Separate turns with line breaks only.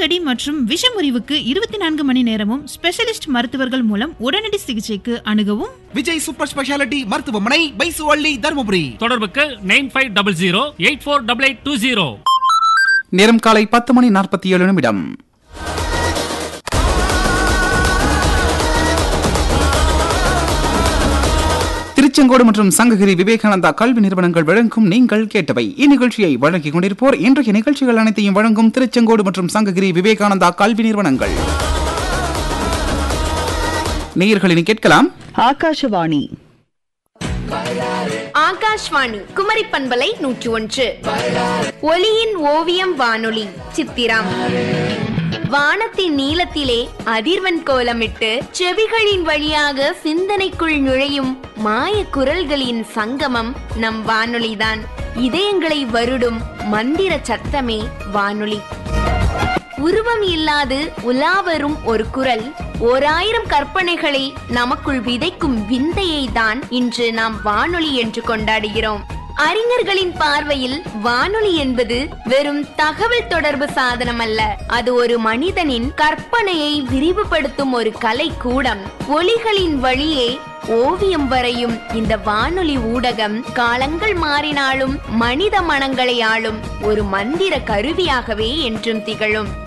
surgery மற்றும் விஷமுறிவுக்கு இருபத்தி நான்கு மணி நேரமும் ஸ்பெஷலிஸ்ட் மருத்துவர்கள் மூலம் உடனடி சிகிச்சைக்கு அணுகவும்
விஜய் சூப்பர் ஸ்பெஷாலிட்டி மருத்துவமனை பைசுவள்ளி தருமபுரி
தொடர்புக்கு nine five double zero eight four double eight two zero
நேரம் காலை பத்து மணி நாற்பத்தி ஏழு நிமிடம் திருச்செங்கோடு மற்றும் சங்ககிரி விவேகானந்தா கல்வி நிறுவனங்கள் வழங்கும் நீங்கள் கேட்டவை இந்நிகழ்ச்சியை வழங்கிக் கொண்டிருப்போர் இன்றைய நிகழ்ச்சிகள் அனைத்தையும் வழங்கும் திருச்செங்கோடு மற்றும் சங்ககிரி விவேகானந்தா கல்வி நிறுவனங்கள் நேயர்களினி கேட்கலாம்
ஆகாஷவாணி
ஆகாஷ்வாணி குமரி பண்பலை நூற்று ஒன்று ஒளியின் ஓவியம் வானொலி சித்திரம் வானத்தின் நீளத்திலே அதிர்வன் கோலமிட்டு செவிகளின் வழியாக சிந்தனைக்குள் நுழையும் மாய குரல்களின் சங்கமம் நம் வானொலிதான் இதயங்களை வருடும் மந்திர சத்தமே வானொலி உருவம் இல்லாது உலாவரும் ஒரு குரல் ஓர் ஆயிரம் கற்பனைகளை நமக்குள் விதைக்கும் விந்தையை தான் இன்று நாம் வானொலி என்று கொண்டாடுகிறோம் அறிஞர்களின் பார்வையில் வானொலி என்பது வெறும் தகவல் தொடர்பு சாதனம் அல்ல அது ஒரு மனிதனின் கற்பனையை விரிவுபடுத்தும் ஒரு கலை கூடம் ஒளிகளின் வழியே ஓவியம் வரையும் இந்த வானொலி ஊடகம் காலங்கள் மாறினாலும் மனித மனங்களை ஆளும் ஒரு மந்திர கருவியாகவே என்றும் திகழும்